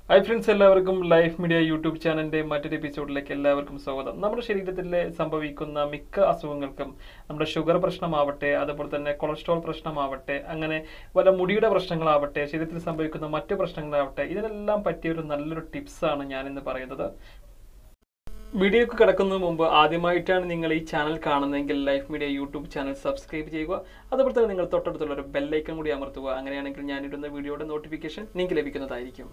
hi friends എല്ലാവർക്കും life media YouTube ചാനലിന്റെ മറ്റൊരു എപ്പിസോഡിലേക്ക് എല്ലാവർക്കും സ്വാഗതം നമ്മുടെ ശരീരത്തിൽ സംഭവിക്കുന്ന മിക്ക അസുഖങ്ങൾക്കും നമ്മുടെ ഷുഗർ പ്രശ്നമാവട്ടെ അതുപോലെ തന്നെ കൊളസ്ട്രോൾ പ്രശ്നമാവട്ടെ അങ്ങനെ വല്ല മുടിയുടെ പ്രശ്നങ്ങളാവട്ടെ ശരീരത്തിൽ സംഭവിക്കുന്ന മറ്റു പ്രശ്നങ്ങളാവട്ടെ ഇതിനെല്ലാം പറ്റിയ ഒരു നല്ലൊരു ടിപ്സാണ് ഞാൻ ഇന്ന് പറയുന്നത് വീഡിയോക്ക് കിടക്കുന്നതിന് മുമ്പ് ആദ്യമായിട്ടാണ് നിങ്ങൾ ഈ ചാനൽ കാണുന്നതെങ്കിൽ life media YouTube channel subscribe ചെയ്യുക അതുപോലെ തന്നെ നിങ്ങൾ തൊട്ടടുത്തുള്ള ഒരു ബെല്ലൈക്കൺ കൂടി അമർത്തുക അങ്ങനെയാണെങ്കിൽ ഞാനിടുന്ന വീഡിയോയുടെ നോട്ടിഫിക്കേഷൻ നിങ്ങൾക്ക് ലഭിക്കുന്നതായിരിക്കും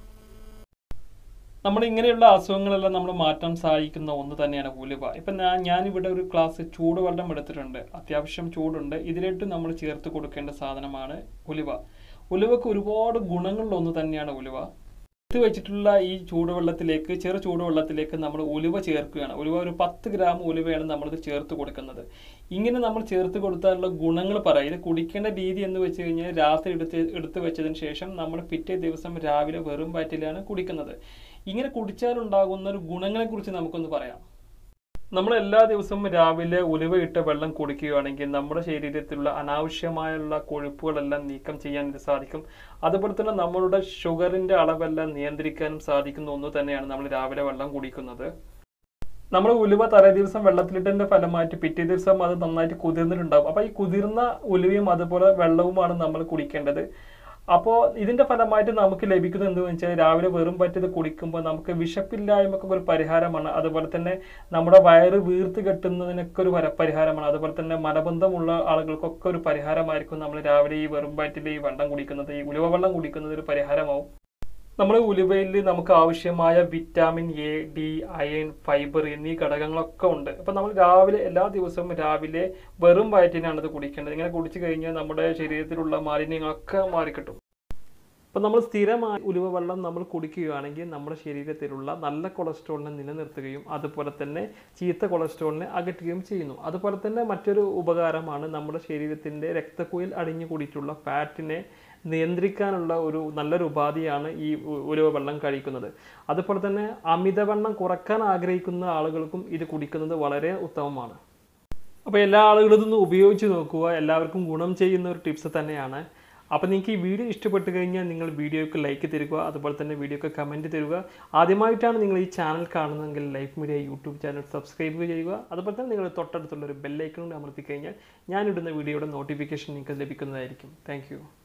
നമ്മൾ ഇങ്ങനെയുള്ള അസുഖങ്ങളെല്ലാം നമ്മൾ മാറ്റാൻ സഹായിക്കുന്ന ഒന്ന് തന്നെയാണ് ഉലുവ ഇപ്പം ഞാൻ ഞാനിവിടെ ഒരു ഗ്ലാസ് ചൂടുവെള്ളം എടുത്തിട്ടുണ്ട് അത്യാവശ്യം ചൂടുണ്ട് ഇതിലേക്ക് നമ്മൾ ചേർത്ത് കൊടുക്കേണ്ട സാധനമാണ് ഉലുവ ഉലുവക്ക് ഒരുപാട് ഗുണങ്ങളുള്ള ഒന്ന് തന്നെയാണ് ഉലുവ എടുത്ത് വെച്ചിട്ടുള്ള ഈ ചൂടുവെള്ളത്തിലേക്ക് ചെറു ചൂടുവെള്ളത്തിലേക്ക് നമ്മൾ ഉലുവ ചേർക്കുകയാണ് ഉലുവ ഒരു പത്ത് ഗ്രാം ഉലുവയാണ് നമ്മളിത് ചേർത്ത് കൊടുക്കുന്നത് ഇങ്ങനെ നമ്മൾ ചേർത്ത് കൊടുത്താലുള്ള ഗുണങ്ങൾ പറയാം ഇത് കുടിക്കേണ്ട രീതി എന്ന് വെച്ച് കഴിഞ്ഞാൽ രാത്രി എടുത്ത് എടുത്ത് വെച്ചതിന് ശേഷം നമ്മൾ പിറ്റേ ദിവസം രാവിലെ വെറും വയറ്റിലാണ് കുടിക്കുന്നത് ഇങ്ങനെ കുടിച്ചാലുണ്ടാകുന്ന ഒരു ഗുണങ്ങളെ കുറിച്ച് നമുക്കൊന്ന് പറയാം നമ്മൾ എല്ലാ ദിവസവും രാവിലെ ഉലുവയിട്ട വെള്ളം കുടിക്കുകയാണെങ്കിൽ നമ്മുടെ ശരീരത്തിലുള്ള അനാവശ്യമായുള്ള കൊഴുപ്പുകളെല്ലാം നീക്കം ചെയ്യാൻ ഇത് സാധിക്കും അതുപോലെ തന്നെ നമ്മളുടെ ഷുഗറിന്റെ അളവെല്ലാം നിയന്ത്രിക്കാനും സാധിക്കുന്ന ഒന്ന് തന്നെയാണ് നമ്മൾ രാവിലെ വെള്ളം കുടിക്കുന്നത് നമ്മൾ ഉലുവ തലേ ദിവസം വെള്ളത്തിലിട്ടതിന്റെ ഫലമായിട്ട് പിറ്റേ ദിവസം അത് നന്നായിട്ട് കുതിർന്നിട്ടുണ്ടാവും അപ്പൊ ഈ കുതിർന്ന ഉലുവയും അതുപോലെ വെള്ളവുമാണ് നമ്മൾ കുടിക്കേണ്ടത് അപ്പോൾ ഇതിന്റെ ഫലമായിട്ട് നമുക്ക് ലഭിക്കുന്നത് എന്തെന്ന് വെച്ചാൽ രാവിലെ വെറും പറ്റത് കുടിക്കുമ്പോൾ നമുക്ക് വിശപ്പില്ലായ്മക്ക് ഒരു പരിഹാരമാണ് അതുപോലെ തന്നെ നമ്മുടെ വയറ് വീർത്ത് കെട്ടുന്നതിനൊക്കെ ഒരു പര- പരിഹാരമാണ് അതുപോലെ തന്നെ മലബന്ധമുള്ള ആളുകൾക്കൊക്കെ ഒരു പരിഹാരമായിരിക്കും നമ്മൾ രാവിലെ ഈ വെറും പറ്റിൽ ഈ വെള്ളം കുടിക്കുന്നത് ഈ ഉലുവ വെള്ളം കുടിക്കുന്നത് ഒരു പരിഹാരമാവും നമ്മൾ ഉലുവയിൽ നമുക്ക് ആവശ്യമായ vitamin A D iron fibre എന്നീ ഘടകങ്ങളൊക്കെ ഉണ്ട് അപ്പം നമ്മൾ രാവിലെ എല്ലാ ദിവസവും രാവിലെ വെറും വയറ്റിനാണ് ഇത് കുടിക്കേണ്ടത് ഇങ്ങനെ കുടിച്ചു കഴിഞ്ഞാൽ നമ്മുടെ ശരീരത്തിലുള്ള മാലിന്യങ്ങളൊക്കെ മാറിക്കിട്ടും അപ്പം നമ്മൾ സ്ഥിരമായി ഉലുവ വെള്ളം നമ്മൾ കുടിക്കുകയാണെങ്കിൽ നമ്മുടെ ശരീരത്തിലുള്ള നല്ല കൊളസ്ട്രോളിനെ നിലനിർത്തുകയും അതുപോലെ തന്നെ ചീത്ത കൊളസ്ട്രോളിനെ അകറ്റുകയും ചെയ്യുന്നു അതുപോലെ തന്നെ മറ്റൊരു ഉപകാരമാണ് നമ്മുടെ ശരീരത്തിൻ്റെ രക്തക്കുയിൽ അടിഞ്ഞു കൂടിയിട്ടുള്ള ഫാറ്റിനെ നിയന്ത്രിക്കാനുള്ള ഒരു നല്ലൊരു ഉപാധിയാണ് ഈ ഉ- ഉലുവ വെള്ളം കഴിക്കുന്നത് അതുപോലെ തന്നെ അമിതവണ്ണം കുറക്കാൻ ആഗ്രഹിക്കുന്ന ആളുകൾക്കും ഇത് കുടിക്കുന്നത് വളരെ ഉത്തമമാണ് അപ്പോൾ എല്ലാ ആളുകളും ഇതൊന്ന് ഉപയോഗിച്ച് നോക്കുക എല്ലാവർക്കും ഗുണം ചെയ്യുന്ന ഒരു ടിപ്സ് തന്നെയാണ് അപ്പോൾ നിങ്ങൾക്ക് ഈ വീഡിയോ ഇഷ്ടപ്പെട്ട് കഴിഞ്ഞാൽ നിങ്ങൾ വീഡിയോക്ക് ലൈക്ക് തരിക അതുപോലെ തന്നെ വീഡിയോക്ക് കമൻറ്റ് തരിക ആദ്യമായിട്ടാണ് നിങ്ങൾ ഈ ചാനൽ കാണുന്നതെങ്കിൽ life media YouTube channel subscribe ചെയ്യുക അതുപോലെ തന്നെ നിങ്ങൾ തൊട്ടടുത്തുള്ള ഒരു ബെല്ലൈക്കൺ കൂടി അമർത്തി കഴിഞ്ഞാൽ ഞാനിടുന്ന വീഡിയോയുടെ നോട്ടിഫിക്കേഷൻ നിങ്ങൾക്ക് ലഭിക്കുന്നതായിരിക്കും താങ്ക്